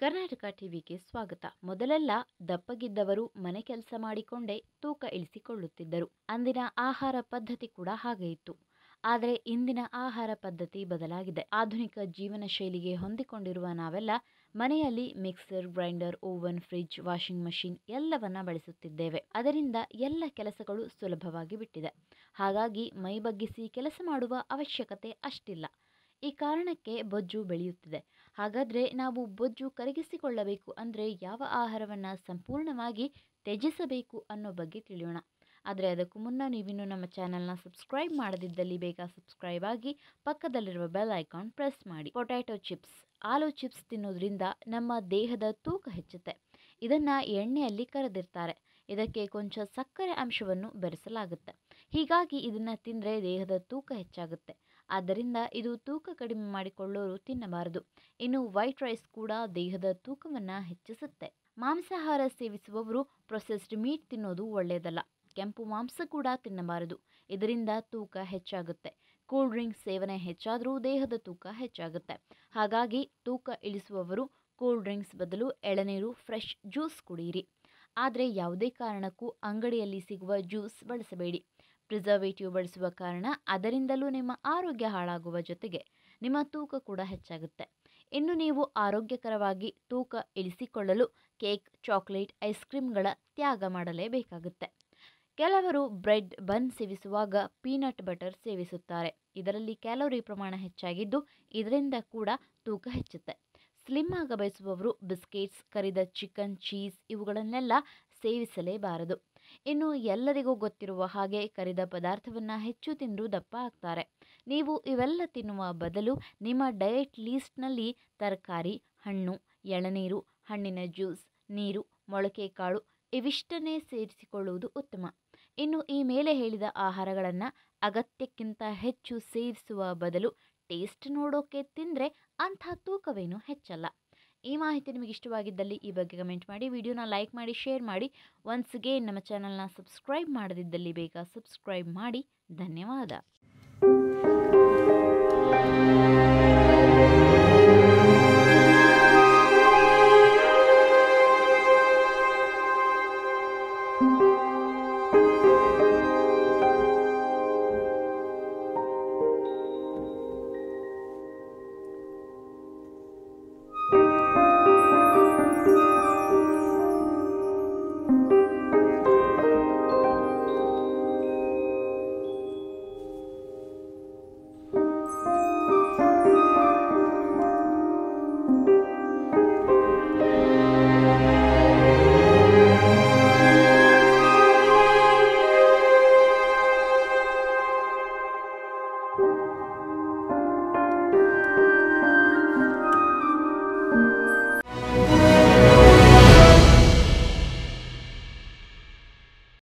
ಕರ್ನಾಟಕ ಟಿವಿಗೆ ಸ್ವಾಗತ ಮೊದಲೆಲ್ಲ ದಪ್ಪಗಿದ್ದವರು ಮನೆ ಕೆಲಸ ಮಾಡಿಕೊಂಡೇ ತೂಕ ಇಳಿಸಿಕೊಳ್ಳುತ್ತಿದ್ದರು ಅಂದಿನ ಆಹಾರ ಪದ್ಧತಿ ಕೂಡ ಹಾಗೆ ಇತ್ತು ಆದರೆ ಇಂದಿನ ಆಹಾರ ಪದ್ಧತಿ ಬದಲಾಗಿದೆ ಆಧುನಿಕ ಜೀವನ ಶೈಲಿಗೆ ಹೊಂದಿಕೊಂಡಿರುವ ನಾವೆಲ್ಲ ಮನೆಯಲ್ಲಿ mixer grinder oven fridge washing machine ಎಲ್ಲವನ್ನ ಬಳಸುತ್ತಿದ್ದೇವೆ ಅದರಿಂದ ಎಲ್ಲ ಕೆಲಸಗಳು ಸುಲಭವಾಗಿ ಬಿಟ್ಟಿದೆ ಹಾಗಾಗಿ ಮೈ ಬಗ್ಗಿಸಿ ಕೆಲಸ ಮಾಡುವ ಅವಶ್ಯಕತೆ ಅಷ್ಟಿಲ್ಲ ಈ ಕಾರಣಕ್ಕೆ ಬೊಜ್ಜು ಬೆಳೆಯುತ್ತಿದೆ ಹಾಗಾದರೆ ನಾವು ಬೊಜ್ಜು ಕರಗಿಸಿಕೊಳ್ಳಬೇಕು ಅಂದರೆ ಯಾವ ಆಹಾರವನ್ನು ಸಂಪೂರ್ಣವಾಗಿ ತ್ಯಜಿಸಬೇಕು ಅನ್ನೋ ಬಗ್ಗೆ ತಿಳಿಯೋಣ ಆದರೆ ಅದಕ್ಕೂ ಮುನ್ನ ನೀವಿನ್ನು ನಮ್ಮ ಚಾನಲ್ನ ಸಬ್ಸ್ಕ್ರೈಬ್ ಮಾಡದಿದ್ದಲ್ಲಿ ಬೇಗ ಸಬ್ಸ್ಕ್ರೈಬ್ ಆಗಿ ಪಕ್ಕದಲ್ಲಿರುವ ಬೆಲ್ ಐಕಾನ್ ಪ್ರೆಸ್ ಮಾಡಿ ಪೊಟ್ಯಾಟೊ ಚಿಪ್ಸ್ ಆಲೂ ಚಿಪ್ಸ್ ತಿನ್ನೋದ್ರಿಂದ ನಮ್ಮ ದೇಹದ ತೂಕ ಹೆಚ್ಚುತ್ತೆ ಇದನ್ನು ಎಣ್ಣೆಯಲ್ಲಿ ಕರೆದಿರ್ತಾರೆ ಇದಕ್ಕೆ ಕೊಂಚ ಸಕ್ಕರೆ ಅಂಶವನ್ನು ಬೆರೆಸಲಾಗುತ್ತೆ ಹೀಗಾಗಿ ಇದನ್ನು ತಿಂದರೆ ದೇಹದ ತೂಕ ಹೆಚ್ಚಾಗುತ್ತೆ ಆದ್ದರಿಂದ ಇದು ತೂಕ ಕಡಿಮೆ ಮಾಡಿಕೊಳ್ಳೋರು ತಿನ್ನಬಾರದು ಇನ್ನು ವೈಟ್ ರೈಸ್ ಕೂಡ ದೇಹದ ತೂಕವನ್ನು ಹೆಚ್ಚಿಸುತ್ತೆ ಮಾಂಸಾಹಾರ ಸೇವಿಸುವವರು ಪ್ರೊಸೆಸ್ಡ್ ಮೀಟ್ ತಿನ್ನೋದು ಒಳ್ಳೆಯದಲ್ಲ ಕೆಂಪು ಮಾಂಸ ಕೂಡ ತಿನ್ನಬಾರದು ಇದರಿಂದ ತೂಕ ಹೆಚ್ಚಾಗುತ್ತೆ ಕೂಲ್ ಡ್ರಿಂಕ್ ಸೇವನೆ ಹೆಚ್ಚಾದರೂ ದೇಹದ ತೂಕ ಹೆಚ್ಚಾಗುತ್ತೆ ಹಾಗಾಗಿ ತೂಕ ಇಳಿಸುವವರು ಕೂಲ್ ಡ್ರಿಂಕ್ಸ್ ಬದಲು ಎಳನೀರು ಫ್ರೆಶ್ ಜ್ಯೂಸ್ ಕುಡಿಯಿರಿ ಆದರೆ ಯಾವುದೇ ಕಾರಣಕ್ಕೂ ಅಂಗಡಿಯಲ್ಲಿ ಸಿಗುವ ಜ್ಯೂಸ್ ಬಳಸಬೇಡಿ ಪ್ರಿಸರ್ವೇಟಿವ್ ಬಳಸುವ ಕಾರಣ ಅದರಿಂದಲೂ ನಿಮ್ಮ ಆರೋಗ್ಯ ಹಾಳಾಗುವ ಜೊತೆಗೆ ನಿಮ್ಮ ತೂಕ ಕೂಡ ಹೆಚ್ಚಾಗುತ್ತೆ ಇನ್ನು ನೀವು ಆರೋಗ್ಯಕರವಾಗಿ ತೂಕ ಇಳಿಸಿಕೊಳ್ಳಲು ಕೇಕ್ ಚಾಕ್ಲೇಟ್ ಐಸ್ ಕ್ರೀಮ್ಗಳ ತ್ಯಾಗ ಮಾಡಲೇಬೇಕಾಗುತ್ತೆ ಕೆಲವರು ಬ್ರೆಡ್ ಬನ್ ಸೇವಿಸುವಾಗ ಪೀನಟ್ ಬಟರ್ ಸೇವಿಸುತ್ತಾರೆ ಇದರಲ್ಲಿ ಕ್ಯಾಲೋರಿ ಪ್ರಮಾಣ ಹೆಚ್ಚಾಗಿದ್ದು ಇದರಿಂದ ಕೂಡ ತೂಕ ಹೆಚ್ಚುತ್ತೆ ಸ್ಲಿಮ್ ಆಗ ಬಯಸುವವರು ಬಿಸ್ಕೆಟ್ಸ್ ಕರಿದ ಚಿಕನ್ ಚೀಸ್ ಇವುಗಳನ್ನೆಲ್ಲ ಸೇವಿಸಲೇಬಾರದು ಇನ್ನು ಎಲ್ಲರಿಗೂ ಗೊತ್ತಿರುವ ಹಾಗೆ ಕರಿದ ಪದಾರ್ಥವನ್ನು ಹೆಚ್ಚು ತಿಂದು ದಪ್ಪ ಆಗ್ತಾರೆ ನೀವು ಇವೆಲ್ಲ ತಿನ್ನುವ ಬದಲು ನಿಮ್ಮ ಡಯಟ್ ಲೀಸ್ಟ್ನಲ್ಲಿ ತರಕಾರಿ ಹಣ್ಣು ಎಳನೀರು ಹಣ್ಣಿನ ಜ್ಯೂಸ್ ನೀರು ಮೊಳಕೆ ಕಾಳು ಇವಿಷ್ಟನ್ನೇ ಸೇರಿಸಿಕೊಳ್ಳುವುದು ಉತ್ತಮ ಇನ್ನು ಈ ಮೇಲೆ ಹೇಳಿದ ಆಹಾರಗಳನ್ನು ಅಗತ್ಯಕ್ಕಿಂತ ಹೆಚ್ಚು ಸೇವಿಸುವ ಬದಲು ಟೇಸ್ಟ್ ನೋಡೋಕೆ ತಿಂದರೆ ಅಂಥ ತೂಕವೇನು ಹೆಚ್ಚಲ್ಲ ಈ ಮಾಹಿತಿ ನಿಮಗೆ ಇಷ್ಟವಾಗಿದ್ದಲ್ಲಿ ಈ ಬಗ್ಗೆ ಕಮೆಂಟ್ ಮಾಡಿ ವಿಡಿಯೋನ ಲೈಕ್ ಮಾಡಿ ಶೇರ್ ಮಾಡಿ ಒನ್ಸ್ ಅಗೇನ್ ನಮ್ಮ ಚಾನಲ್ನ ಸಬ್ಸ್ಕ್ರೈಬ್ ಮಾಡದಿದ್ದಲ್ಲಿ ಬೇಗ ಸಬ್ಸ್ಕ್ರೈಬ್ ಮಾಡಿ ಧನ್ಯವಾದ